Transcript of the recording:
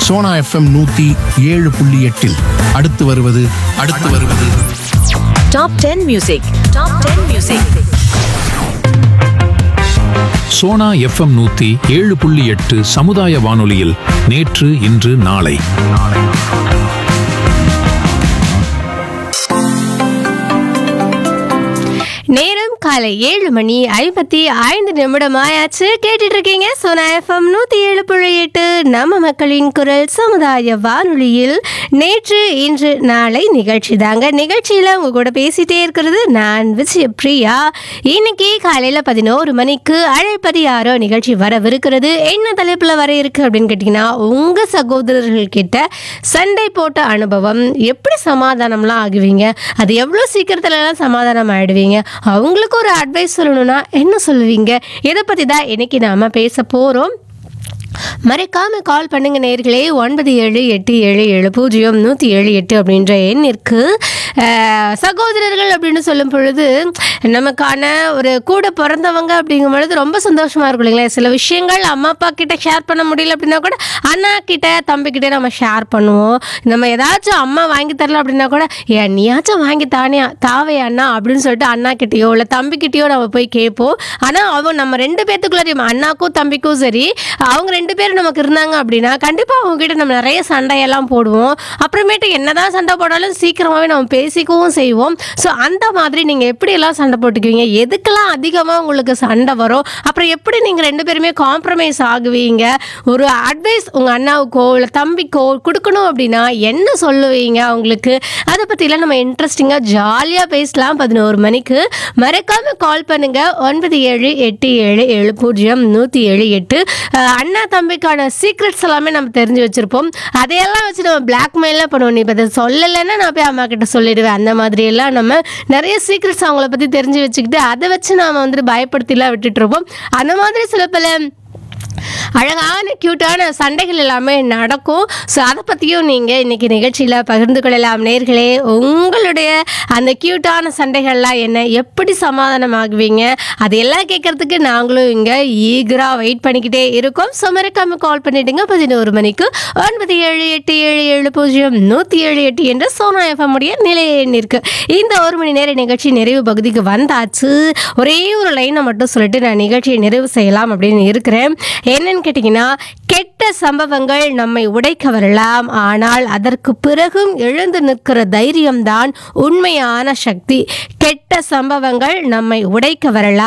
Sona FM நூத்தி ஏழு புள்ளி எட்டில் அடுத்து வருவது அடுத்து வருவது Top 10 Music. Top 10 Music. Sona FM நூத்தி ஏழு புள்ளி எட்டு சமுதாய வானொலியில் நேற்று இன்று நாளை நேரம் காலை ஏழு மணி ஐம்பத்தி ஐந்து நிமிடம் ஆயாச்சு கேட்டுட்டு இருக்கீங்க சோனா எஃப்எம் நூத்தி ஏழு புள்ளி எட்டு நம்ம மக்களின் குரல் சமுதாய வானொலியில் நேற்று இன்று நாளை நிகழ்ச்சி தாங்க நிகழ்ச்சியில உங்க கூட பேசிட்டே இருக்கிறது நான் விஜய பிரியா இன்னைக்கு காலையில பதினோரு மணிக்கு அழைப்பது யாரோ நிகழ்ச்சி வரவிருக்கிறது என்ன தலைப்புல வர இருக்கு அப்படின்னு கேட்டீங்கன்னா உங்க சகோதரர்கள் கிட்ட சண்டை போட்ட அனுபவம் எப்படி சமாதானம்லாம் ஆகுவீங்க அது எவ்வளோ சீக்கிரத்துலலாம் சமாதானம் ஆயிடுவீங்க அவங்களுக்கு ஒரு அட்வைஸ் சொல்லணும்னா என்ன சொல்லுவீங்க இதை பற்றி தான் இன்னைக்கு நாம் பேச போகிறோம் மறக்காம கால் பண்ணுங்க நேர்களே ஒன்பது ஏழு எட்டு ஏழு ஏழு பூஜ்ஜியம் நூற்றி ஏழு எட்டு அப்படின்ற எண்ணிற்கு அஹ், சகோதரர்கள் அப்படின்னு சொல்லும் பொழுது நமக்கான ஒரு கூட பிறந்தவங்க அப்படிங்கும் பொழுது ரொம்ப சந்தோஷமா இருக்கும் இல்லைங்களா சில விஷயங்கள் அம்மா அப்பா கிட்ட ஷேர் பண்ண முடியல அப்படின்னா கூட அண்ணா கிட்ட தம்பி கிட்ட நம்ம ஷேர் பண்ணுவோம் நம்ம ஏதாச்சும் அம்மா வாங்கி தரல அப்படின்னா கூட ஏன் நீயாச்சும் வாங்கி தானே தாவே அண்ணா அப்படின்னு சொல்லிட்டு அண்ணா கிட்டயோ இல்லை தம்பி கிட்டயோ நம்ம போய் கேட்போம் ஆனால் அவங்க நம்ம ரெண்டு பேத்துக்குள்ளாரையும் அண்ணாக்கும் தம்பிக்கும் சரி அவங்க ரெண்டு பேரும் நமக்கு இருந்தாங்க அப்படின்னா கண்டிப்பாக அவங்க கிட்ட நம்ம நிறைய சண்டையெல்லாம் போடுவோம் அப்புறமேட்டு என்னதான் சண்டை போட்டாலும் சீக்கிரமாகவே நம்ம பேசிக்கவும் செய்வோம் ஸோ அந்த மாதிரி நீங்கள் எப்படியெல்லாம் சண்டை போட்டுக்குவீங்க எதுக்கெல்லாம் அதிகமாக உங்களுக்கு சண்டை வரும் அப்புறம் எப்படி நீங்கள் ரெண்டு பேருமே காம்ப்ரமைஸ் ஆகுவீங்க ஒரு அட்வைஸ் உங்கள் அண்ணாவுக்கோ இல்லை தம்பிக்கோ கொடுக்கணும் அப்படின்னா என்ன சொல்லுவீங்க அவங்களுக்கு அதை பற்றிலாம் நம்ம இன்ட்ரெஸ்டிங்காக ஜாலியாக பேசலாம் பதினோரு மணிக்கு மறக்காம கால் பண்ணுங்க ஒன்பது ஏழு எட்டு ஏழு ஏழு பூஜ்ஜியம் நூற்றி ஏழு எட்டு அஹ், அண்ணா தம்பிக்கான சீக்ரெட்ஸ் எல்லாமே நம்ம தெரிஞ்சு வச்சிருப்போம் அதையெல்லாம் வச்சு நம்ம பிளாக்மெயிலாம் பண்ணுவோம் நீ இப்போ இதை சொல்லலைன்னா நான் போய் அம்மா கிட்ட சொல்லிடுவேன் அந்த மாதிரி எல்லாம் நம்ம நிறைய சீக்ரெட்ஸ் அவங்கள பற்றி தெரிஞ்சு வச்சுக்கிட்டு அதை வச்சு நாம வந்துட்டு பயப்படுத்திலாம் விட்டுட்டு இருப்போம் அந்த மாதிரி சில பல அழகான க்யூட்டான சண்டைகள் எல்லாமே நடக்கும் ஸோ அதை பற்றியும் நீங்கள் இன்னைக்கு நிகழ்ச்சியில் பகிர்ந்து கொள்ளலாம் நேர்களே உங்களுடைய அந்த க்யூட்டான சண்டைகள்லாம் என்ன எப்படி சமாதானம் ஆகுவீங்க அதையெல்லாம் கேட்கறதுக்கு நாங்களும் இங்கே ஈகராக வெயிட் பண்ணிக்கிட்டே இருக்கோம் ஸோ மறக்காம கால் பண்ணிடுங்க பதினோரு மணிக்கு ஒன்பது ஏழு எட்டு ஏழு ஏழு பூஜ்ஜியம் நூற்றி ஏழு எட்டு என்ற சோனா எஃப்எம் உடைய நிலைய எண் இருக்கு இந்த ஒரு மணி நேர நிகழ்ச்சி நிறைவு பகுதிக்கு வந்தாச்சு ஒரே ஒரு லைனை மட்டும் சொல்லிட்டு நான் நிகழ்ச்சியை நிறைவு செய்யலாம் அப்படின்னு இருக்கிறேன் என்னன்னு கேட்டிங்கன்னா கெட்ட சம்பவங்கள் நம்மை உடைக்க வரலாம் ஆனால் அதற்கு பிறகும் எழுந்து நிற்கிற தைரியம்தான் உண்மையான சக்தி கெட்ட சம்பவங்கள் நம்மை உடைக்க வரலாம்